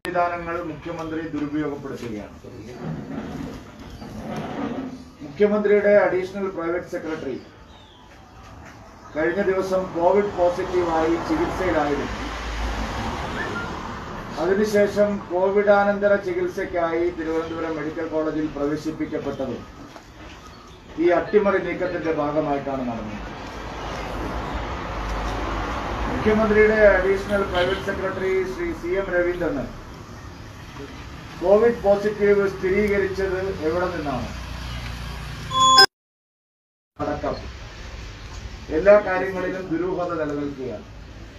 സംവിധാനങ്ങൾ മുഖ്യമന്ത്രി ദുരുപയോഗപ്പെടുത്തുകയാണ് മുഖ്യമന്ത്രിയുടെ അഡീഷണൽ പ്രൈവറ്റ് സെക്രട്ടറി കഴിഞ്ഞ ദിവസം കോവിഡ് പോസിറ്റീവായി ചികിത്സയിലായിരുന്നു അതിനുശേഷം കോവിഡാനന്തര ചികിത്സയ്ക്കായി തിരുവനന്തപുരം മെഡിക്കൽ കോളേജിൽ പ്രവേശിപ്പിക്കപ്പെട്ടതും ഈ അട്ടിമറി നീക്കത്തിന്റെ ഭാഗമായിട്ടാണ് നടന്നത് മുഖ്യമന്ത്രിയുടെ additional private secretary Shri C M രവീന്ദ്രന് കോവിഡ് പോസിറ്റീവ് സ്ഥിരീകരിച്ചത് എവിടെ നിന്നാണ് അടക്കം എല്ലാ കാര്യങ്ങളിലും ദുരൂഹത നിലനിൽക്കുകയാണ്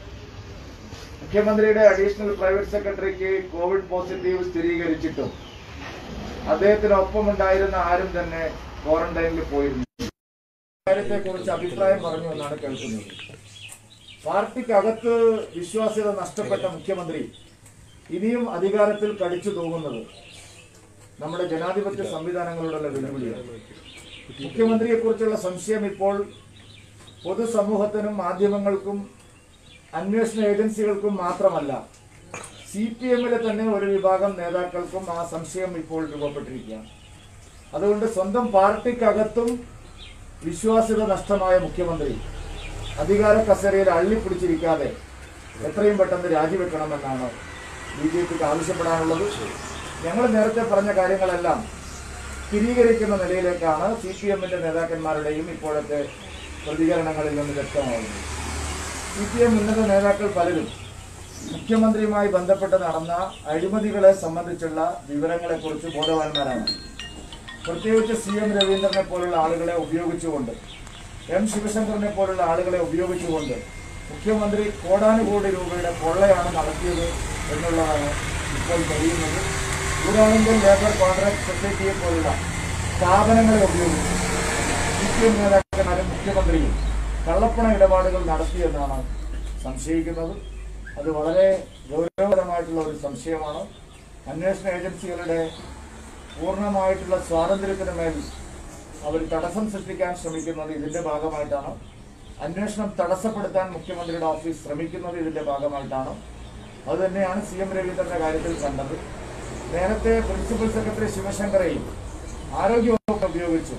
മുഖ്യമന്ത്രിയുടെ അഡീഷണൽ പ്രൈവറ്റ് സെക്രട്ടറിക്ക് കോവിഡ് പോസിറ്റീവ് സ്ഥിരീകരിച്ചിട്ടും അദ്ദേഹത്തിനൊപ്പം ഉണ്ടായിരുന്ന ആരും തന്നെ ക്വാറന്റൈനിൽ പോയിരുന്നു കാര്യത്തെ കുറിച്ച് അഭിപ്രായം പറഞ്ഞു എന്നാണ് കേൾക്കുന്നത് പാർട്ടിക്കകത്ത് വിശ്വാസ്യത നഷ്ടപ്പെട്ട മുഖ്യമന്ത്രി ഇനിയും അധികാരത്തിൽ കടിച്ചു തൂങ്ങുന്നത് നമ്മുടെ ജനാധിപത്യ സംവിധാനങ്ങളോടുള്ള വെല്ലുവിളിയാണ് മുഖ്യമന്ത്രിയെ കുറിച്ചുള്ള സംശയം ഇപ്പോൾ പൊതുസമൂഹത്തിനും മാധ്യമങ്ങൾക്കും അന്വേഷണ ഏജൻസികൾക്കും മാത്രമല്ല സി പി എമ്മിലെ തന്നെ ഒരു വിഭാഗം നേതാക്കൾക്കും ആ സംശയം ഇപ്പോൾ രൂപപ്പെട്ടിരിക്കുകയാണ് അതുകൊണ്ട് സ്വന്തം പാർട്ടിക്കകത്തും വിശ്വാസ്യത നഷ്ടമായ മുഖ്യമന്ത്രി അധികാര കസേരയിൽ അള്ളിപ്പിടിച്ചിരിക്കാതെ എത്രയും പെട്ടെന്ന് രാജിവെക്കണമെന്നാണ് ബി ജെ പിക്ക് ആവശ്യപ്പെടാനുള്ളത് ഞങ്ങൾ നേരത്തെ പറഞ്ഞ കാര്യങ്ങളെല്ലാം സ്ഥിരീകരിക്കുന്ന നിലയിലേക്കാണ് സി പി എമ്മിന്റെ നേതാക്കന്മാരുടെയും ഇപ്പോഴത്തെ പ്രതികരണങ്ങളിൽ നിന്ന് വ്യക്തമാകുന്നത് സി പി എം ഉന്നത നേതാക്കൾ പലരും മുഖ്യമന്ത്രിയുമായി ബന്ധപ്പെട്ട് നടന്ന അഴിമതികളെ സംബന്ധിച്ചുള്ള വിവരങ്ങളെക്കുറിച്ച് ബോധവാന്മാരാണ് പ്രത്യേകിച്ച് സി എം രവീന്ദ്രനെ പോലുള്ള ആളുകളെ ഉപയോഗിച്ചുകൊണ്ട് എം ശിവശങ്കറിനെ പോലുള്ള ആളുകളെ ഉപയോഗിച്ചുകൊണ്ട് മുഖ്യമന്ത്രി കോടാനുകോടി രൂപയുടെ കൊള്ളയാണ് നടത്തിയത് എന്നുള്ളതാണ് ഇപ്പോൾ കഴിയുന്നത് യൂറോപ്യൻ ലേബർ കോൺട്രാക്ട് സൊസൈറ്റിയെ പോലുള്ള സ്ഥാപനങ്ങളെ ഉപയോഗിച്ച് സി പി എം നേതാക്കന്മാരും മുഖ്യമന്ത്രിയും കള്ളപ്പണ ഇടപാടുകൾ നടത്തിയെന്നാണ് സംശയിക്കുന്നത് അത് വളരെ ഗൗരവപരമായിട്ടുള്ള ഒരു സംശയമാണ് അന്വേഷണ ഏജൻസികളുടെ പൂർണ്ണമായിട്ടുള്ള സ്വാതന്ത്ര്യത്തിന് മേൽ അവർ തടസ്സം സൃഷ്ടിക്കാൻ ശ്രമിക്കുന്നത് ഇതിന്റെ ഭാഗമായിട്ടാണ് അന്വേഷണം തടസ്സപ്പെടുത്താൻ മുഖ്യമന്ത്രിയുടെ ഓഫീസ് ശ്രമിക്കുന്നത് ഇതിന്റെ ഭാഗമായിട്ടാണ് അത് തന്നെയാണ് സി എം രവീന്ദ്രന്റെ കാര്യത്തിൽ കണ്ടത് നേരത്തെ പ്രിൻസിപ്പൽ സെക്രട്ടറി ശിവശങ്കറെയും ആരോഗ്യവകുപ്പ് ഉപയോഗിച്ചു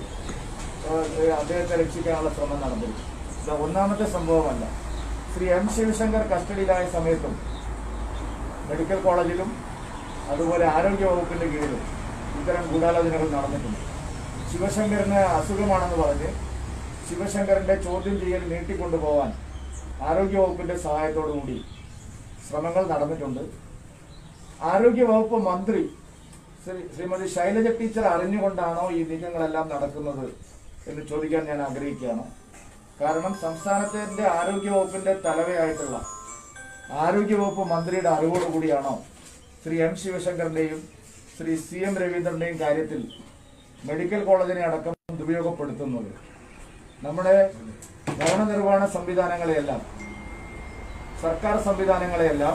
ഏഹ് അദ്ദേഹത്തെ രക്ഷിക്കാനുള്ള ശ്രമം നടന്നിരുന്നു ഇത് ഒന്നാമത്തെ സംഭവമല്ല ശ്രീ എം ശിവശങ്കർ കസ്റ്റഡിയിലായ സമയത്തും മെഡിക്കൽ കോളേജിലും അതുപോലെ ആരോഗ്യ വകുപ്പിന്റെ കീഴിലും ഇത്തരം ഗൂഢാലോചനകൾ നടന്നിട്ടുണ്ട് ശിവശങ്കറിന് അസുഖമാണെന്ന് പറഞ്ഞ് ശിവശങ്കറിന്റെ ചോദ്യം ചെയ്യൽ നീട്ടിക്കൊണ്ടുപോകാൻ ആരോഗ്യ വകുപ്പിന്റെ സഹായത്തോടു കൂടി ശ്രമങ്ങൾ നടന്നിട്ടുണ്ട് ആരോഗ്യ വകുപ്പ് മന്ത്രി ശ്രീ ശ്രീമതി ശൈലജ ടീച്ചർ അറിഞ്ഞുകൊണ്ടാണോ ഈ നീക്കങ്ങളെല്ലാം നടക്കുന്നത് എന്ന് ചോദിക്കാൻ ഞാൻ ആഗ്രഹിക്കുകയാണ് കാരണം സംസ്ഥാനത്തിന്റെ ആരോഗ്യ വകുപ്പിന്റെ തലവയായിട്ടുള്ള ആരോഗ്യവകുപ്പ് മന്ത്രിയുടെ അറിവോടുകൂടിയാണോ ശ്രീ എം ശിവശങ്കറിന്റെയും ശ്രീ സി എം രവീന്ദ്രന്റെയും കാര്യത്തിൽ മെഡിക്കൽ കോളേജിനെ അടക്കം ദുരുപയോഗപ്പെടുത്തുന്നത് നമ്മുടെ ഭരണനിർവഹണ സംവിധാനങ്ങളെയെല്ലാം സർക്കാർ സംവിധാനങ്ങളെയെല്ലാം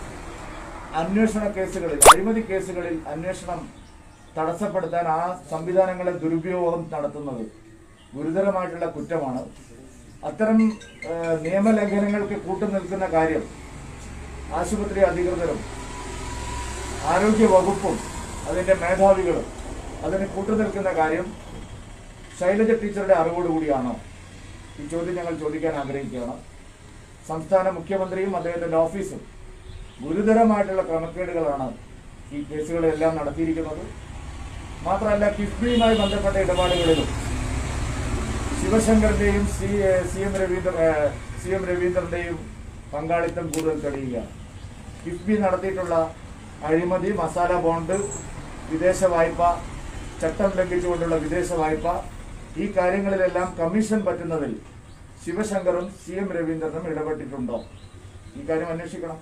അന്വേഷണ കേസുകളിൽ അഴിമതി കേസുകളിൽ അന്വേഷണം തടസ്സപ്പെടുത്താൻ ആ സംവിധാനങ്ങളെ ദുരുപയോഗം നടത്തുന്നത് ഗുരുതരമായിട്ടുള്ള കുറ്റമാണ് അത്തരം ഏഹ്, നിയമലംഘനങ്ങൾക്ക് കൂട്ടുനിൽക്കുന്ന കാര്യം ആശുപത്രി അധികൃതരും ആരോഗ്യ വകുപ്പും അതിന്റെ മേധാവികളും അതിന് കൂട്ടുനിൽക്കുന്ന കാര്യം ശൈലജ ടീച്ചറുടെ അറിവോടുകൂടിയാണോ ഈ ചോദ്യം ഞങ്ങൾ ചോദിക്കാൻ ആഗ്രഹിക്കുകയാണ് സംസ്ഥാന മുഖ്യമന്ത്രിയും അദ്ദേഹത്തിന്റെ ഓഫീസും ഗുരുതരമായിട്ടുള്ള ക്രമക്കേടുകളാണ് ഈ കേസുകളെല്ലാം നടത്തിയിരിക്കുന്നത് മാത്രമല്ല കിഫ്ബിയുമായി ബന്ധപ്പെട്ട ഇടപാടുകളിലും ശിവശങ്കറിന്റെയും സി സി എം രവീന്ദ്ര ഏഹ്, സി എം രവീന്ദ്രന്റെയും പങ്കാളിത്തം കൂടുതൽ തെളിയുകയാണ് കിഫ്ബി നടത്തിയിട്ടുള്ള അഴിമതി മസാല ബോണ്ട് വിദേശ വായ്പ ചട്ടം ലംഘിച്ചുകൊണ്ടുള്ള വിദേശ വായ്പ ഈ കാര്യങ്ങളിലെല്ലാം കമ്മീഷൻ പറ്റുന്നതിൽ ശിവശങ്കറും സി എം രവീന്ദ്രനും ഇടപെട്ടിട്ടുണ്ടോ ഈ കാര്യം അന്വേഷിക്കണം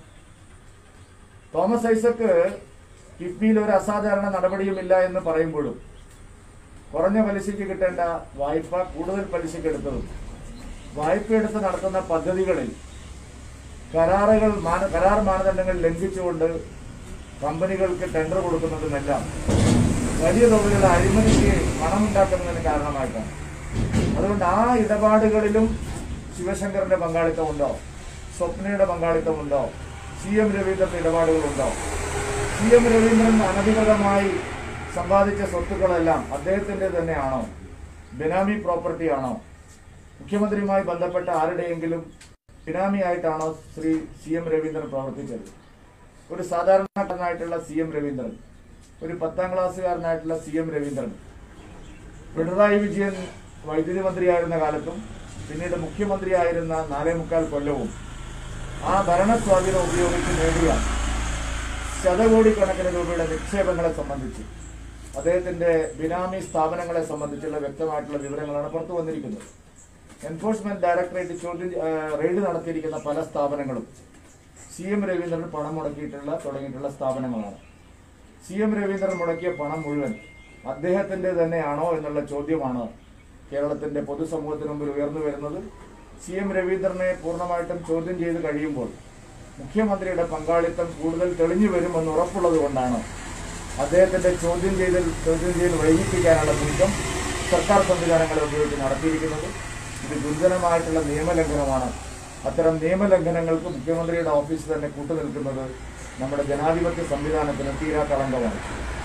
തോമസ് ഐസക്ക് കിഫ്ബിയിൽ ഒരു അസാധാരണ നടപടിയുമില്ല എന്ന് പറയുമ്പോഴും കുറഞ്ഞ പലിശയ്ക്ക് കിട്ടേണ്ട വായ്പ കൂടുതൽ പലിശയ്ക്ക് എടുത്തതും വായ്പയെടുത്ത് നടത്തുന്ന പദ്ധതികളിൽ കരാറുകൾ മാന കരാർ മാനദണ്ഡങ്ങൾ ലംഘിച്ചുകൊണ്ട് കമ്പനികൾക്ക് ടെൻഡർ കൊടുക്കുന്നതുമെല്ലാം വലിയ തോതിലുള്ള അഴിമതിക്ക് പണമുണ്ടാക്കുന്നതിന് കാരണമായിട്ടാണ് അതുകൊണ്ട് ആ ഇടപാടുകളിലും ശിവശങ്കറിന്റെ പങ്കാളിത്തമുണ്ടോ സ്വപ്നയുടെ പങ്കാളിത്തമുണ്ടോ സി എം രവീന്ദ്രന്റെ ഇടപാടുകളുണ്ടോ സി സി എം രവീന്ദ്രൻ അനധികൃതമായി സമ്പാദിച്ച സ്വത്തുക്കളെല്ലാം അദ്ദേഹത്തിന്റെ തന്നെയാണോ ബിനാമി പ്രോപ്പർട്ടി ആണോ മുഖ്യമന്ത്രിയുമായി ബന്ധപ്പെട്ട ആരുടെയെങ്കിലും ബിനാമി ആയിട്ടാണോ ശ്രീ സി എം രവീന്ദ്രൻ പ്രവർത്തിച്ചത് ഒരു സാധാരണക്കാരനായിട്ടുള്ള സി എം രവീന്ദ്രൻ ഒരു പത്താം ക്ലാസ്സുകാരനായിട്ടുള്ള സി എം രവീന്ദ്രൻ പിണറായി വിജയൻ വൈദ്യുതി മന്ത്രിയായിരുന്ന കാലത്തും പിന്നീട് മുഖ്യമന്ത്രിയായിരുന്ന നാലേ മുക്കാൽ കൊല്ലവും ആ ഭരണസ്വാധീനം ഉപയോഗിച്ച് നേടിയ ശതകോടിക്കണക്കിന് രൂപയുടെ നിക്ഷേപങ്ങളെ സംബന്ധിച്ച് അദ്ദേഹത്തിന്റെ ബിനാമി സ്ഥാപനങ്ങളെ സംബന്ധിച്ചുള്ള വ്യക്തമായിട്ടുള്ള വിവരങ്ങളാണ് പുറത്തു വന്നിരിക്കുന്നത് എൻഫോഴ്സ്മെന്റ് ഡയറക്ടറേറ്റ് ചോദ്യം ആ, റെയ്ഡ് നടത്തിയിരിക്കുന്ന പല സ്ഥാപനങ്ങളും സി എം രവീന്ദ്രൻ പണം മുടക്കിയിട്ടുള്ള തുടങ്ങിയിട്ടുള്ള സ്ഥാപനങ്ങളാണ് സി എം രവീന്ദ്രൻ മുടക്കിയ പണം മുഴുവൻ അദ്ദേഹത്തിന്റെ തന്നെയാണോ എന്നുള്ള ചോദ്യമാണ് കേരളത്തിന്റെ പൊതുസമൂഹത്തിന് മുമ്പിൽ ഉയർന്നു വരുന്നത് സി എം രവീന്ദ്രനെ പൂർണ്ണമായിട്ടും ചോദ്യം ചെയ്ത് കഴിയുമ്പോൾ മുഖ്യമന്ത്രിയുടെ പങ്കാളിത്തം കൂടുതൽ തെളിഞ്ഞു വരുമെന്ന് ഉറപ്പുള്ളത് കൊണ്ടാണ് അദ്ദേഹത്തിന്റെ ചോദ്യം ചെയ്തൽ ചോദ്യം ചെയ്യൽ വൈകിപ്പിക്കാനുള്ള നീക്കം സർക്കാർ സംവിധാനങ്ങളെ ഉപയോഗിച്ച് നടത്തിയിരിക്കുന്നത് ഇത് ഗുരുതരമായിട്ടുള്ള നിയമലംഘനമാണ് അത്തരം നിയമലംഘനങ്ങൾക്ക് മുഖ്യമന്ത്രിയുടെ ഓഫീസ് തന്നെ കൂട്ടുനിൽക്കുന്നത് നമ്മുടെ ജനാധിപത്യ സംവിധാനത്തിന് തീരാ കളങ്കമാണ്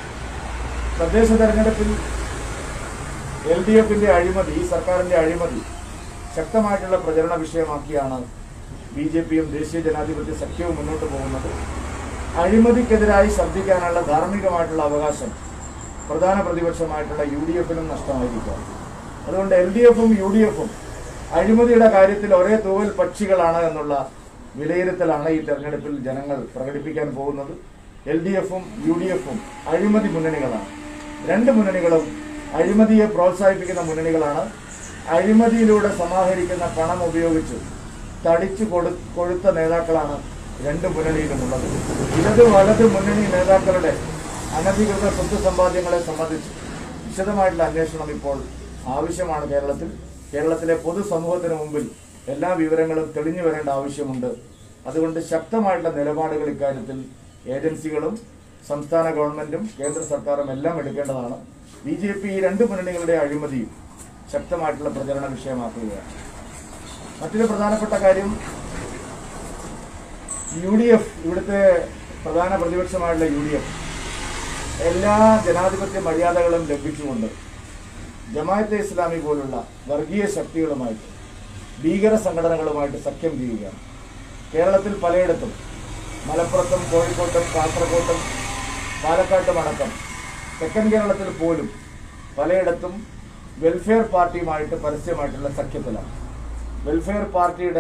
തദ്ദേശ തെരഞ്ഞെടുപ്പിൽ എൽ ഡി എഫിന്റെ അഴിമതി ഈ സർക്കാരിന്റെ അഴിമതി ശക്തമായിട്ടുള്ള പ്രചരണ വിഷയമാക്കിയാണ് ബി ജെ പിയും ദേശീയ ജനാധിപത്യ സഖ്യവും മുന്നോട്ട് പോകുന്നത് അഴിമതിക്കെതിരായി ശബ്ദിക്കാനുള്ള ധാർമ്മികമായിട്ടുള്ള അവകാശം പ്രധാന പ്രതിപക്ഷമായിട്ടുള്ള യു ഡി എഫിനും നഷ്ടമായിരിക്കാം അതുകൊണ്ട് എൽ ഡി എഫും യു ഡി എഫും അഴിമതിയുടെ കാര്യത്തിൽ ഒരേ തൂവൽ പക്ഷികളാണ് എന്നുള്ള വിലയിരുത്തലാണ് ഈ തെരഞ്ഞെടുപ്പിൽ ജനങ്ങൾ പ്രകടിപ്പിക്കാൻ പോകുന്നത് എൽ ഡി എഫും യു ഡി എഫും അഴിമതി മുന്നണികളാണ് രണ്ട് മുന്നണികളും അഴിമതിയെ പ്രോത്സാഹിപ്പിക്കുന്ന മുന്നണികളാണ് അഴിമതിയിലൂടെ സമാഹരിക്കുന്ന പണം ഉപയോഗിച്ച് തടിച്ചു കൊടു കൊഴുത്ത നേതാക്കളാണ് രണ്ട് മുന്നണിയിലുമുള്ളത് ഇടത് വലത് മുന്നണി നേതാക്കളുടെ അനധികൃത സ്വത്ത് സമ്പാദ്യങ്ങളെ സംബന്ധിച്ച് വിശദമായിട്ടുള്ള അന്വേഷണം ഇപ്പോൾ ആവശ്യമാണ് കേരളത്തിൽ കേരളത്തിലെ പൊതുസമൂഹത്തിന് മുമ്പിൽ എല്ലാ വിവരങ്ങളും തെളിഞ്ഞു വരേണ്ട ആവശ്യമുണ്ട് അതുകൊണ്ട് ശക്തമായിട്ടുള്ള നിലപാടുകൾ ഇക്കാര്യത്തിൽ ഏജൻസികളും സംസ്ഥാന ഗവൺമെന്റും കേന്ദ്ര സർക്കാരും എല്ലാം എടുക്കേണ്ടതാണ് ബി ജെ പി ഈ രണ്ട് മുന്നണികളുടെ അഴിമതിയും ശക്തമായിട്ടുള്ള പ്രചരണ വിഷയമാക്കുകയാണ് മറ്റൊരു പ്രധാനപ്പെട്ട കാര്യം യു ഡി എഫ് ഇവിടുത്തെ പ്രധാന പ്രതിപക്ഷമായിട്ടുള്ള യു ഡി എഫ് എല്ലാ ജനാധിപത്യ മര്യാദകളും ലംഘിച്ചുകൊണ്ട് ജമാഅത്തെ ഇസ്ലാമി പോലുള്ള വർഗീയ ശക്തികളുമായിട്ട് ഭീകര സംഘടനകളുമായിട്ട് സഖ്യം ചെയ്യുകയാണ് കേരളത്തിൽ പലയിടത്തും മലപ്പുറത്തും കോഴിക്കോട്ടും കാസർകോട്ടും പാലക്കാട്ടും അടക്കം തെക്കൻ കേരളത്തിൽ പോലും പലയിടത്തും വെൽഫെയർ പാർട്ടിയുമായിട്ട് പരസ്യമായിട്ടുള്ള സഖ്യത്തിലാണ് വെൽഫെയർ പാർട്ടിയുടെ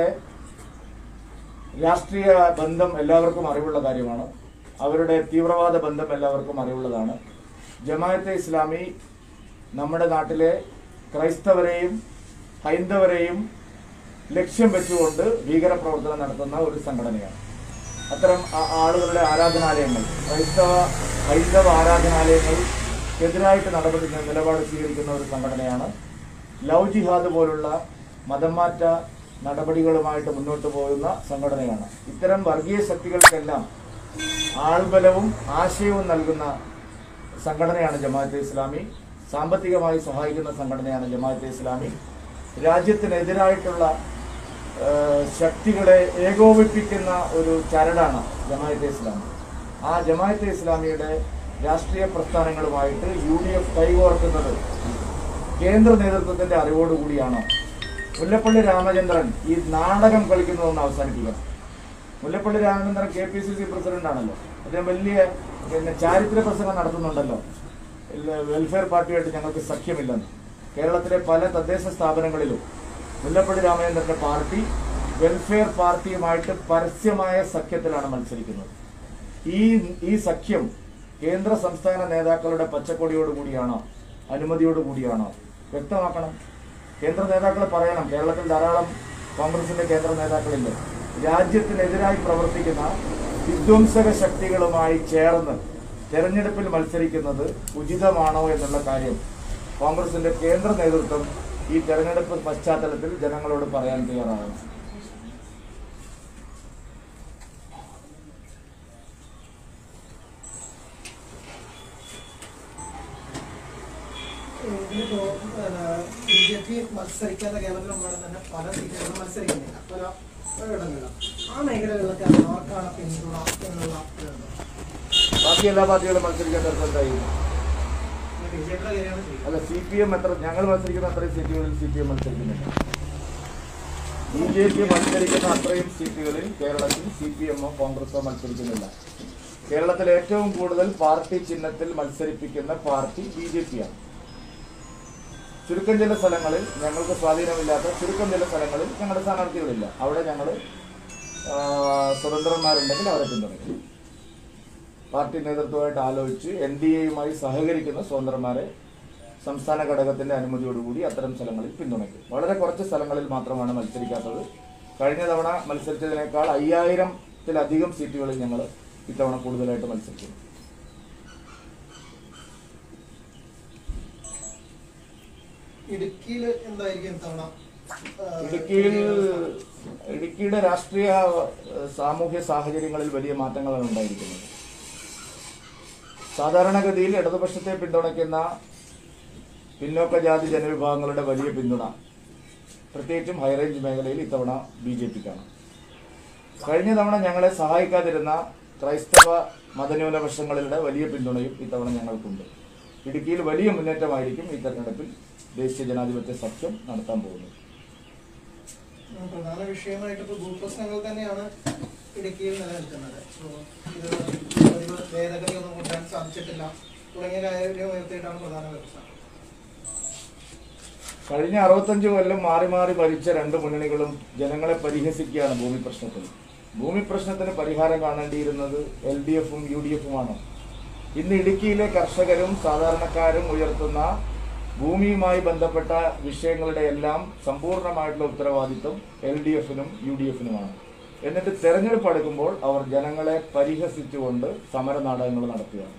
രാഷ്ട്രീയ ബന്ധം എല്ലാവർക്കും അറിവുള്ള കാര്യമാണ് അവരുടെ തീവ്രവാദ ബന്ധം എല്ലാവർക്കും അറിവുള്ളതാണ് ജമാഅത്തെ ഇസ്ലാമി നമ്മുടെ നാട്ടിലെ ക്രൈസ്തവരെയും ഹൈന്ദവരെയും ലക്ഷ്യം വെച്ചുകൊണ്ട് ഭീകരപ്രവർത്തനം നടത്തുന്ന ഒരു സംഘടനയാണ് അത്തരം ആ- ആളുകളുടെ ആരാധനാലയങ്ങൾ ക്രൈസ്തവ ഹൈന്ദവ ആരാധനാലയങ്ങൾ എതിരായിട്ട് നടപടി നിലപാട് സ്വീകരിക്കുന്ന ഒരു സംഘടനയാണ് ലവ് ജിഹാദ് പോലുള്ള മതം മാറ്റ നടപടികളുമായിട്ട് മുന്നോട്ട് പോകുന്ന സംഘടനയാണ് ഇത്തരം വർഗീയ ശക്തികൾക്കെല്ലാം ആൾബലവും ആശയവും നൽകുന്ന സംഘടനയാണ് ജമാഅത്തെ ഇസ്ലാമി സാമ്പത്തികമായി സഹായിക്കുന്ന സംഘടനയാണ് ജമാഅത്തെ ഇസ്ലാമി രാജ്യത്തിനെതിരായിട്ടുള്ള ആ, ശക്തികളെ ഏകോപിപ്പിക്കുന്ന ഒരു ചരടാണ് ജമാഅത്തെ ഇസ്ലാമി ആ ജമാഅത്തെ ഇസ്ലാമിയുടെ രാഷ്ട്രീയ പ്രസ്ഥാനങ്ങളുമായിട്ട് യു ഡി എഫ് കൈകോർക്കുന്നത് കേന്ദ്ര നേതൃത്വത്തിന്റെ അറിവോടുകൂടിയാണോ മുല്ലപ്പള്ളി രാമചന്ദ്രൻ ഈ നാടകം കളിക്കുന്നതൊന്ന് അവസാനിപ്പിക്കണം Mullappally Ramachandran K P C C president ആണല്ലോ അദ്ദേഹം വലിയ പിന്നെ ചാരിത്ര പ്രസംഗം നടത്തുന്നുണ്ടല്ലോ ഇല്ല, വെൽഫെയർ പാർട്ടിയായിട്ട് ഞങ്ങൾക്ക് സഖ്യമില്ലെന്ന് കേരളത്തിലെ പല തദ്ദേശ സ്ഥാപനങ്ങളിലും മുല്ലപ്പള്ളി രാമചന്ദ്രന്റെ പാർട്ടി വെൽഫെയർ പാർട്ടിയുമായിട്ട് പരസ്യമായ സഖ്യത്തിലാണ് മത്സരിക്കുന്നത് ഈ ഈ സഖ്യം കേന്ദ്ര സംസ്ഥാന നേതാക്കളുടെ പച്ചക്കൊടിയോട് കൂടിയാണോ അനുമതിയോട് കൂടിയാണോ വ്യക്തമാക്കണം കേന്ദ്ര നേതാക്കൾ പറയണം കേരളത്തിൽ ധാരാളം കോൺഗ്രസിന്റെ കേന്ദ്ര നേതാക്കളില്ല രാജ്യത്തിനെതിരായി പ്രവർത്തിക്കുന്ന വിധ്വംസക ശക്തികളുമായി ചേർന്ന് തെരഞ്ഞെടുപ്പിൽ മത്സരിക്കുന്നത് ഉചിതമാണോ എന്നുള്ള കാര്യം കോൺഗ്രസിന്റെ കേന്ദ്ര നേതൃത്വം ഈ തെരഞ്ഞെടുപ്പ് പശ്ചാത്തലത്തിൽ ജനങ്ങളോട് പറയാൻ തയ്യാറാകണം ഇതിലിപ്പോ ബി ജെ പി മത്സരിക്കാത്ത കേരളത്തിലൊന്നാണ് തന്നെ പല സീറ്റുകളും മത്സരിക്കുന്നില്ല പല പല ഇടങ്ങളിലും ആ മേഖലകളിലൊക്കെ ആർക്കാണ് പിന്തുണ എന്നുള്ള ഇതുണ്ട്. ബാക്കി എല്ലാ പാർട്ടികളും മത്സരിക്കാൻ നിർബന്ധമായി ബി ജെ പിയുടെ കാര്യമാണ് ചെയ്യുന്നത് അല്ല സി പി എം എത്ര ഞങ്ങൾ മത്സരിക്കുന്ന അത്രയും സീറ്റുകളിൽ സി പി എം മത്സരിക്കുന്നില്ല ബി ജെ പി മത്സരിക്കുന്ന അത്രയും സീറ്റുകളിൽ കേരളത്തിൽ സി പി എമ്മോ കോൺഗ്രസോ മത്സരിക്കുന്നില്ല കേരളത്തിൽ ഏറ്റവും കൂടുതൽ പാർട്ടി ചിഹ്നത്തിൽ മത്സരിപ്പിക്കുന്ന പാർട്ടി ബി ജെ പി ആണ് ചുരുക്കം ചില സ്ഥലങ്ങളിൽ ഞങ്ങൾക്ക് സ്വാധീനമില്ലാത്ത ചുരുക്കം ചില സ്ഥലങ്ങളിൽ ഞങ്ങളുടെ സ്ഥാനാർത്ഥികളില്ല അവിടെ ഞങ്ങൾ സ്വതന്ത്രന്മാരുണ്ടെങ്കിൽ അവരെ പിന്തുണയ്ക്കും പാർട്ടി നേതൃത്വമായിട്ട് ആലോചിച്ച് എൻ ഡി എയുമായി സഹകരിക്കുന്ന സ്വതന്ത്രന്മാരെ സംസ്ഥാന ഘടകത്തിന്റെ അനുമതിയോടുകൂടി അത്തരം സ്ഥലങ്ങളിൽ പിന്തുണയ്ക്കും വളരെ കുറച്ച് സ്ഥലങ്ങളിൽ മാത്രമാണ് മത്സരിക്കാത്തത് കഴിഞ്ഞ തവണ മത്സരിച്ചതിനേക്കാൾ അയ്യായിരത്തിലധികം സീറ്റുകളിൽ ഞങ്ങൾ ഇത്തവണ കൂടുതലായിട്ട് മത്സരിക്കും ഇടുക്കിയിൽ എന്തായിരിക്കും ഇത്തവണ ആ, ഇടുക്കിയിൽ ഇടുക്കിയുടെ രാഷ്ട്രീയ ഏഹ്, സാമൂഹ്യ സാഹചര്യങ്ങളിൽ വലിയ മാറ്റങ്ങളാണ് ഉണ്ടായിരിക്കുന്നത് സാധാരണഗതിയിൽ ഇടതുപക്ഷത്തെ പിന്തുണയ്ക്കുന്ന പിന്നോക്ക ജാതി ജനവിഭാഗങ്ങളുടെ വലിയ പിന്തുണ പ്രത്യേകിച്ചും ഹൈറേഞ്ച് മേഖലയിൽ ഇത്തവണ ബി ജെ പിക്കാണ് കഴിഞ്ഞ തവണ ഞങ്ങളെ സഹായിക്കാതിരുന്ന ക്രൈസ്തവ മതന്യൂനപക്ഷങ്ങളുടെ വലിയ പിന്തുണയും ഇത്തവണ ഞങ്ങൾക്കുണ്ട് ഇടുക്കിയിൽ വലിയ മുന്നേറ്റമായിരിക്കും ഈ തെരഞ്ഞെടുപ്പിൽ ദേശീയ ജനാധിപത്യ സഖ്യം നടത്താൻ പോകുന്നത് ഉം, പ്രധാന വിഷയമായിട്ട് ഇപ്പൊ ഭൂപ്രശ്നങ്ങൾ തന്നെയാണ് ഇടുക്കിയിൽ നിലനിൽക്കുന്നത് അപ്പോ ഇത് പതിവ് ഭേദഗതിയൊന്നും കൊണ്ടുവരാൻ സാധിച്ചിട്ടില്ല തുടങ്ങിയ കാര്യം ഉയർത്തിയിട്ടാണ് പ്രധാന പ്രശ്നം കഴിഞ്ഞ അറുപത്തഞ്ച് കൊല്ലം മാറി മാറി ഭരിച്ച രണ്ട് മുന്നണികളും ജനങ്ങളെ പരിഹസിക്കുകയാണ് ഭൂമി പ്രശ്നത്തിൽ ഭൂമി പ്രശ്നത്തിന് പരിഹാരം കാണേണ്ടിയിരുന്നത് എൽ ഡി എഫും യു ഡി എഫുമാണ് ഇന്ന് ഇടുക്കിയിലെ കർഷകരും സാധാരണക്കാരും ഉയർത്തുന്ന ഭൂമിയുമായി ബന്ധപ്പെട്ട വിഷയങ്ങളുടെ എല്ലാം സമ്പൂർണ്ണമായിട്ടുള്ള ഉത്തരവാദിത്വം എൽ ഡി എഫിനും യു ഡി എഫിനുമാണ് എന്നിട്ട് തെരഞ്ഞെടുപ്പ് അടുക്കുമ്പോൾ അവർ ജനങ്ങളെ പരിഹസിച്ചുകൊണ്ട് സമര നാടകങ്ങൾ നടത്തുകയാണ്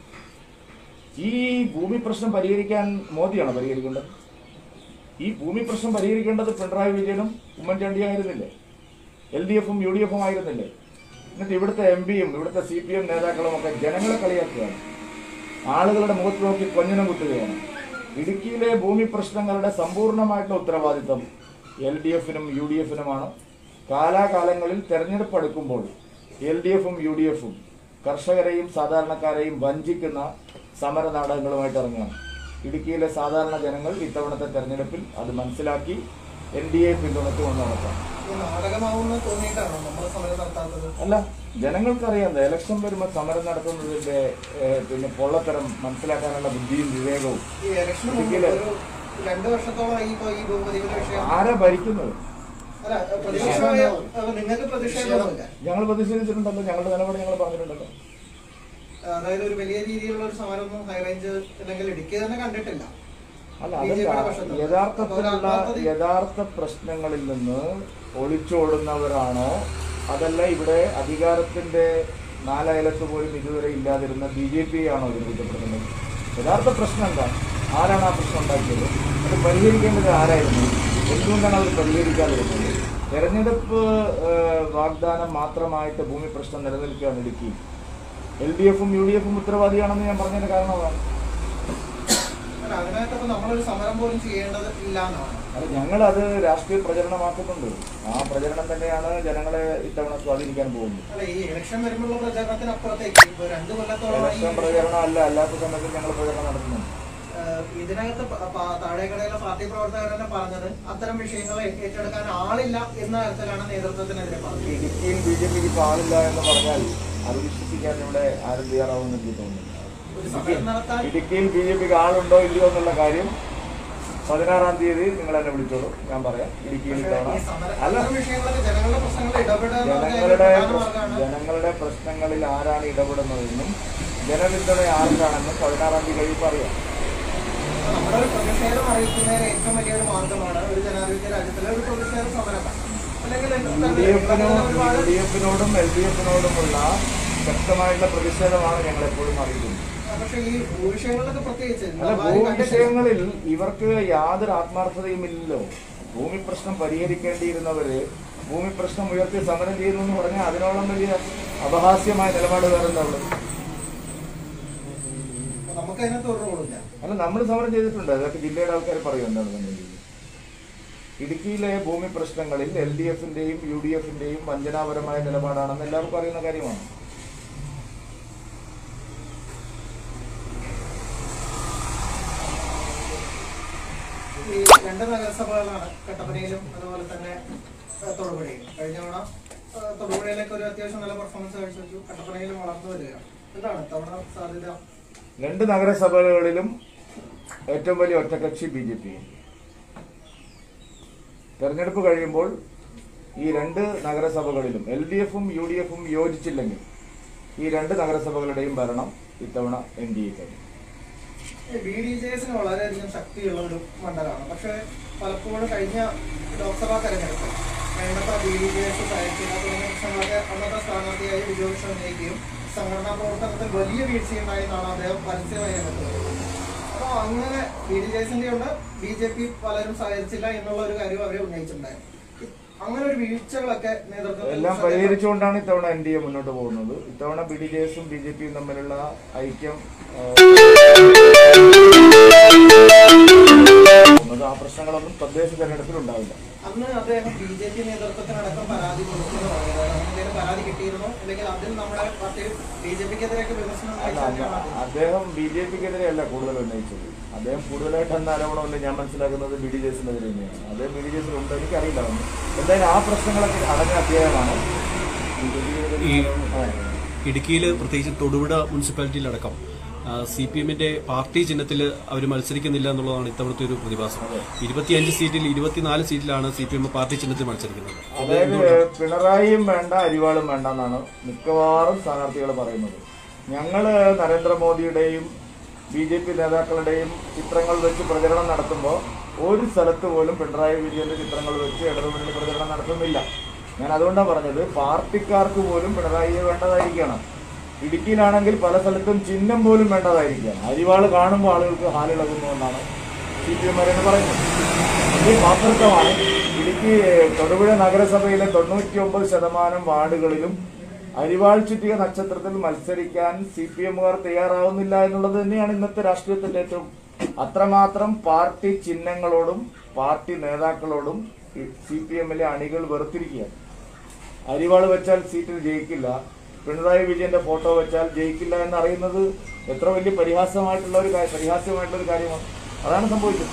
ഈ ഭൂമി പ്രശ്നം പരിഹരിക്കാൻ മോദിയാണോ പരിഹരിക്കേണ്ടത് ഈ ഭൂമി പ്രശ്നം പരിഹരിക്കേണ്ടത് പിണറായി വിജയനും ഉമ്മൻചാണ്ടിയായിരുന്നില്ലേ എൽ ഡി എഫും യു ഡി എഫും ആയിരുന്നില്ലേ എന്നിട്ട് ഇവിടുത്തെ എം പിയും ഇവിടുത്തെ സി പി എം നേതാക്കളും ഒക്കെ ജനങ്ങളെ കളിയാക്കുകയാണ് ആളുകളുടെ മുഖത്ത് നോക്കി കൊഞ്ഞനം കുത്തുകയാണ് ഇടുക്കിയിലെ ഭൂമി പ്രശ്നങ്ങളുടെ സമ്പൂർണ്ണമായിട്ടുള്ള ഉത്തരവാദിത്വം എൽ ഡി എഫിനും യു ഡി എഫിനുമാണ് കാലാകാലങ്ങളിൽ തെരഞ്ഞെടുപ്പ് അടുക്കുമ്പോൾ എൽ ഡി എഫും യു ഡി എഫും കർഷകരെയും സാധാരണക്കാരെയും വഞ്ചിക്കുന്ന സമര നാടകങ്ങളുമായിട്ട് ഇറങ്ങുകയാണ് ഇടുക്കിയിലെ സാധാരണ ജനങ്ങൾ ഇത്തവണത്തെ തെരഞ്ഞെടുപ്പിൽ അത് മനസ്സിലാക്കി എൻ ഡി എ പിന്തുണച്ചുകൊണ്ട് നടത്താം ഈ നാടകമാവുമെന്ന് തോന്നിയിട്ടാണോ നമ്മൾ സമരം നടത്താത്തത് അല്ല ജനങ്ങൾക്കറിയാം ഇലക്ഷൻ വരുമ്പോൾ സമരം നടത്തുന്നതിന്റെ ഏഹ്, പിന്നെ പൊള്ളത്തരം മനസ്സിലാക്കാനുള്ള ബുദ്ധിയും വിവേകവും ഈ ഇലക്ഷന് മുമ്പ് ഇടുക്കിയില് ഒരു രണ്ടു വർഷത്തോളമായി ഇപ്പൊ ഈ ഭൂപതിവിന്റെ വിഷയം ആരാ ഭരിക്കുന്നത് അല്ല പ്രതിപക്ഷമായ അപ്പൊ നിങ്ങൾക്ക് പ്രതിഷേധമൊന്നുമില്ല ഞങ്ങൾ പ്രതിഷേധിച്ചിട്ടുണ്ടല്ലോ ഞങ്ങളുടെ നിലപാട് ഞങ്ങൾ പറഞ്ഞിട്ടുണ്ടല്ലോ അതായത് ഒരു വലിയ രീതിയിലുള്ള ഒരു സമരമൊന്നും ഹൈറേഞ്ച് അല്ലെങ്കിൽ ഇടുക്കി തന്നെ കണ്ടിട്ടില്ല അല്ല ബി ജെ പിയുടെ അതല്ല പക്ഷത്ത്. യഥാർത്ഥത്തിലുള്ള അപ്പോൾ ആത്മാർത്ഥത- യഥാർത്ഥ പ്രശ്നങ്ങളിൽ നിന്ന് ഒളിച്ചോടുന്നവരാണോ അതല്ല ഇവിടെ അധികാരത്തിന്റെ നാലയലത്ത് പോലും ഇതുവരെ ഇല്ലാതിരുന്ന ബി ജെ പി ആണോ ഇതിന് കുറ്റപ്പെടുന്നത് യഥാർത്ഥ പ്രശ്നം എന്താ ആരാണ് ആ പ്രശ്നം ഉണ്ടാക്കിയത് അത് പരിഹരിക്കേണ്ടത് ആരായിരുന്നു എന്തുകൊണ്ടാണ് അവർ പരിഹരിക്കാതിരുന്നത് തെരഞ്ഞെടുപ്പ് ഏഹ്, വാഗ്ദാനം മാത്രമായിട്ട് ഭൂമി പ്രശ്നം നിലനിൽക്കുകയാണ് ഇടുക്കി എൽ ഡി എഫും യു ഡി എഫും ഉത്തരവാദിയാണെന്ന് ഞാൻ പറഞ്ഞതിന്റെ കാരണം അതാണ് അല്ല അതിനകത്ത് ഇപ്പൊ നമ്മളൊരു സമരം പോലും ചെയ്യേണ്ടത് ഇല്ല എന്നാണ് അത് ഞങ്ങളത് രാഷ്ട്രീയ പ്രചരണമാക്കുന്നുണ്ട് ആ പ്രചരണം തന്നെയാണ് ജനങ്ങളെ ഇത്തവണ സ്വാധീനിക്കാൻ പോകുന്നത് അല്ല ഈ ഇലക്ഷൻ വരുമ്പോഴുള്ള പ്രചരണത്തിനപ്പുറത്തേക്ക് ഇപ്പൊ രണ്ടു കൊല്ലത്തോളമായി ഇലക്ഷൻ പ്രചരണം അല്ല അല്ലാത്ത സമയത്ത് ഞങ്ങൾ പ്രചരണം നടത്തുന്നുണ്ട് ഏഹ് ഇതിനകത്ത് പ- പ- താഴേക്കടയിലെ പാർട്ടി പ്രവർത്തകർ തന്നെ പറഞ്ഞത് അത്തരം വിഷയങ്ങൾ ഏറ്റെടുക്കാൻ ആളില്ല എന്ന തരത്തിലാണ് നേതൃത്വത്തിനെതിരെ പറഞ്ഞത് ഇടുക്കിയിൽ ബി ജെ പിക്ക് പാടില്ല എന്ന് പറഞ്ഞാൽ അത് വിശ്വസിക്കാൻ ഇവിടെ ആരും തയ്യാറാവുമെന്ന് എനിക്ക് തോന്നുന്നില്ല ഒരു സമരം നടത്താൻ ഇടുക്കിയിൽ ബി ജെ പിക്ക് ആളുണ്ടോ ഇല്ലയോ എന്നുള്ള കാര്യം പതിനാറാം തീയതി നിങ്ങൾ എന്നെ വിളിച്ചോളൂ ഞാൻ പറയാം ഇടുക്കിയിൽ പക്ഷേ ഇത്തവണ ഈ സമര അല്ല അത്തരം വിഷയങ്ങളൊക്കെ ജനങ്ങളുടെ പ്രശ്നങ്ങൾ ഇടപെടുക എന്ന് പറഞ്ഞാൽ ഒരു ജനങ്ങളുടെ പ്രധാന പ്രശ്ന- മാർഗ്ഗമാണ് ജനങ്ങളുടെ പ്രശ്നങ്ങളിൽ ആരാണ് ഇടപെടുന്നതെന്നും ജനപിന്തുണ ആർക്കാണെന്നും പതിനാറാം തീയതി കഴിയുമ്പോൾ അറിയാം അപ്പൊ നമ്മുടെ ഒരു പ്രതിഷേധം അറിയിക്കുന്നതിന് ഏറ്റവും വലിയൊരു മാർഗമാണ് ഒരു ജനാധിപത്യ രാജ്യത്തിലെ ഒരു പ്രതിഷേധ സമരം അല്ലെങ്കിൽ യു ഡി എഫിനോ യു ഡി എഫിനോടും എൽ ഡി എഫിനോടുമുള്ള ശക്തമായിട്ടുള്ള പ്രതിഷേധമാണ് ഞങ്ങൾ എപ്പോഴും അറിയിക്കുന്നത് പക്ഷേ ഈ ഭൂവിഷയങ്ങളിലൊക്കെ പ്രത്യേകിച്ച് അല്ല നമ്മൾ ആരും കണ്ടിട്ടില്ല. ഭൂവിഷയങ്ങളിൽ ഇവർക്ക് യാതൊരു ആത്മാർത്ഥതയും ഇല്ലല്ലോ ഭൂമി പ്രശ്നം പരിഹരിക്കേണ്ടിയിരുന്നവര് ഭൂമി പ്രശ്നം ഉയർത്തി സമരം ചെയ്തു എന്ന് പറഞ്ഞാൽ അതിനോളം വലിയ അപഹാസ്യമായ നിലപാട് വേറെ എന്താ ഉള്ളത് അപ്പൊ നമുക്ക് അതിനകത്ത് ഒരു റോളില്ല അല്ല നമ്മൾ സമരം ചെയ്തിട്ടുണ്ട് അതൊക്കെ ജില്ലയുടെ ആൾക്കാർ പറയും എന്താണെന്നുണ്ടെങ്കിൽ ഇടുക്കിയിലെ ഭൂമി പ്രശ്നങ്ങളിൽ എൽ ഡി എഫിന്റെയും യു ഡി എഫിന്റെയും വഞ്ചനാപരമായ നിലപാടാണെന്ന് എല്ലാവർക്കും അറിയുന്ന കാര്യമാണ് ഈ രണ്ട് നഗരസഭകളാണ് കട്ടപ്പനയിലും അതുപോലെ തന്നെ ഏഹ്, തൊടുപുഴയിലും കഴിഞ്ഞ തവണ ഏഹ്, തൊടുപുഴയിലൊക്കെ ഒരു അത്യാവശ്യം നല്ല പെർഫോമൻസ് കാഴ്ചവെച്ചു കട്ടപ്പനയിലും വളർന്നു വരികയാണ് എന്താണ് തവണ സാധ്യത രണ്ട് നഗരസഭകളിലും ഏറ്റവും വലിയ ഒറ്റകക്ഷി ബി ജെ പി തെരഞ്ഞെടുപ്പ് കഴിയുമ്പോൾ ഈ രണ്ട് നഗരസഭകളിലും എൽ ഡി എഫും യു ഡി എഫും യോജിച്ചില്ലെങ്കിൽ ഈ രണ്ട് നഗരസഭകളുടെയും ഭരണം ഇത്തവണ N D A B D J എസിന് വളരെയധികം ശക്തിയുള്ള ഒരു മണ്ഡലമാണ് പക്ഷേ പലപ്പോഴും കഴിഞ്ഞ ലോക്സഭാ തെരഞ്ഞെടുപ്പ് വേണ്ടത്ര ബി ഡി ജെ എസ് സഹായിച്ചില്ല തുടങ്ങിയ പ്രശ്നങ്ങളൊക്കെ അന്നത്തെ സ്ഥാനാർത്ഥിയായി വിജയോത്സവം ഉന്നയിക്കുകയും സംഘടനാ പ്രവർത്തനത്തിൽ വലിയ വീഴ്ചയുണ്ടായെന്നാണ് അദ്ദേഹം പരസ്യമായി രംഗത്ത് വരുന്നത് അപ്പോൾ അങ്ങനെ ബി ഡി ജെ എസിന്റെ ഉണ്ട് ബി ജെ പി പലരും സഹകരിച്ചില്ല എന്നുള്ള ഒരു കാര്യം അവരെ ഉന്നയിച്ചിട്ടുണ്ടായിരുന്നു അങ്ങനെ ഒരു വീഴ്ചകളൊക്കെ നേതൃത്വത്തിൽ എല്ലാം പരിഹരിച്ചുകൊണ്ടാണ് ഇത്തവണ എൻ ഡി എ മുന്നോട്ട് പോകുന്നത് ഇത്തവണ ബി ഡി ജെ എസും ബി ജെ പിയും തമ്മിലുള്ള ഐക്യം ആ, പോകുന്നത്. ആ പ്രശ്നങ്ങളൊന്നും തദ്ദേശ തെരഞ്ഞെടുപ്പിൽ ഉണ്ടാവില്ല അന്ന് അദ്ദേഹം ബി ജെ പി നേതൃത്വത്തിനടക്കം പരാതി കൊടുക്കുന്നു പറയുന്നത് എന്തെങ്കിലും പരാതി കിട്ടിയിരുന്നോ അല്ലെങ്കിൽ അതിൽ നമ്മുടെ പാർട്ടി ബി ജെ പിക്കെതിരെയൊക്കെ വിമർശനം അല്ല അല്ല ഉന്നയിച്ചതാണ് അദ്ദേഹം ബി ജെ പിക്കെതിരെ അല്ല കൂടുതൽ ഉന്നയിച്ചത് അദ്ദേഹം കൂടുതലായിട്ട് എന്ന ആരോപണമല്ല ഞാൻ മനസ്സിലാക്കുന്നത് ബി ഡി ജെ എസിനെതിരെ തന്നെയാണ് അദ്ദേഹം ബി ഡി ജെ എസിലുണ്ട് എനിക്കറിയില്ല അതൊന്നും എന്തായാലും ആ പ്രശ്നങ്ങളൊക്കെ അടഞ്ഞ അധ്യായമാണ് ഈ- ആ. ഇടുക്കിയിൽ പ്രത്യേകിച്ച് തൊടുപുഴ മുനിസിപ്പാലിറ്റിയിലടക്കം സി പി എമ്മിന്റെ പാർട്ടി ചിഹ്നത്തിൽ അവർ മത്സരിക്കുന്നില്ല എന്നുള്ളതാണ് ഇത്തവണത്തെ ഒരു പ്രതിഭാസം ഇരുപത്തിയഞ്ച് സീറ്റിൽ ഇരുപത്തിനാല് സീറ്റിലാണ് സി പി എം പാർട്ടി ചിഹ്നത്തിൽ മത്സരിക്കുന്നത് അതായത് പിണറായിയും വേണ്ട അരിവാളും വേണ്ട എന്നാണ് മിക്കവാറും സ്ഥാനാർത്ഥികൾ പറയുന്നത് ഞങ്ങള് നരേന്ദ്രമോദിയുടെയും ബി ജെ പി നേതാക്കളുടെയും ചിത്രങ്ങൾ വെച്ച് പ്രചരണം നടത്തുമ്പോൾ ഒരു സ്ഥലത്ത് പോലും പിണറായി വിജയന്റെ ചിത്രങ്ങൾ വെച്ച് ഇടതുമുന്നണി പ്രചരണം നടത്തുന്നില്ല ഞാൻ അതുകൊണ്ടാണ് പറഞ്ഞത് പാർട്ടിക്കാർക്ക് പോലും പിണറായിയെ വേണ്ടതായിരിക്കണം ഇടുക്കിയിലാണെങ്കിൽ പല സ്ഥലത്തും ചിഹ്നം പോലും വേണ്ടതായിരിക്കുകയാണ് അരിവാള് കാണുമ്പോൾ ആളുകൾക്ക് ഹാലിളകുന്നു എന്നാണ് സി പി എം പറയുന്നത് ഈ പാത്രത്വമാണ് ഇടുക്കി തൊടുപുഴ നഗരസഭയിലെ തൊണ്ണൂറ്റി ഒമ്പത് ശതമാനം വാർഡുകളിലും അരിവാൾ ചുറ്റിക നക്ഷത്രത്തിൽ മത്സരിക്കാൻ സി പി എമ്മുകാർ തയ്യാറാവുന്നില്ല എന്നുള്ളത് തന്നെയാണ് ഇന്നത്തെ രാഷ്ട്രീയത്തിന്റെ ഏറ്റവും അത്രമാത്രം പാർട്ടി ചിഹ്നങ്ങളോടും പാർട്ടി നേതാക്കളോടും സി പി എമ്മിലെ അണികൾ വെറുത്തിരിക്കുകയാണ് അരിവാൾ വെച്ചാൽ സീറ്റിൽ ജയിക്കില്ല പിണറായി വിജയന്റെ ഫോട്ടോ വെച്ചാൽ ജയിക്കില്ല എന്ന് അറിയുന്നത് എത്ര വലിയ പരിഹാസമായിട്ടുള്ള ഒരു കാര്യം പരിഹാസ്യമായിട്ടുള്ള ഒരു കാര്യമാണ് അതാണ് സംഭവിച്ചത്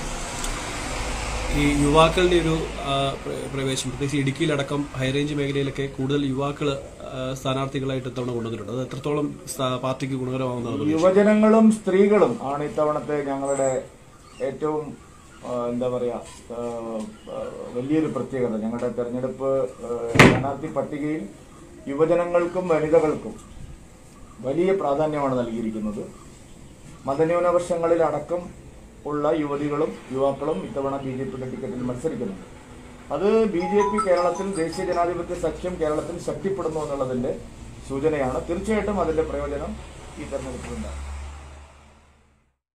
ഈ യുവാക്കളുടെ ഒരു ആ, പ്ര- പ്രവേശനം പ്രത്യേകിച്ച് ഇടുക്കിയിലടക്കം ഹൈറേഞ്ച് മേഖലയിലൊക്കെ കൂടുതൽ യുവാക്കൾ സ്ഥാനാർത്ഥികളായിട്ട് ഇത്തവണ കൊണ്ടുവന്നിട്ടുണ്ട് അത് എത്രത്തോളം സ്ഥാ- പാർട്ടിക്ക് ഗുണകരമാവുന്നതാണ് പ്രതീക്ഷ. യുവജനങ്ങളും സ്ത്രീകളും ആണ് ഇത്തവണത്തെ ഞങ്ങളുടെ ഏറ്റവും ആ, എന്താ പറയാ ആ, ആ, വലിയൊരു പ്രത്യേകത ഞങ്ങളുടെ തെരഞ്ഞെടുപ്പ് ആ, സ്ഥാനാർത്ഥി പട്ടികയിൽ യുവജനങ്ങൾക്കും വനിതകൾക്കും വലിയ പ്രാധാന്യമാണ് നൽകിയിരിക്കുന്നത് മതന്യൂനപക്ഷങ്ങളിലടക്കം ഉള്ള യുവതികളും യുവാക്കളും ഇത്തവണ ബി ജെ പിയുടെ ടിക്കറ്റിൽ മത്സരിക്കുന്നുണ്ട് അത് ബി ജെ പി കേരളത്തിൽ ദേശീയ ജനാധിപത്യ സഖ്യം കേരളത്തിൽ ശക്തിപ്പെടുന്നു എന്നുള്ളതിന്റെ സൂചനയാണ് തീർച്ചയായിട്ടും അതിന്റെ പ്രയോജനം ഈ തെരഞ്ഞെടുപ്പിലുണ്ടാകും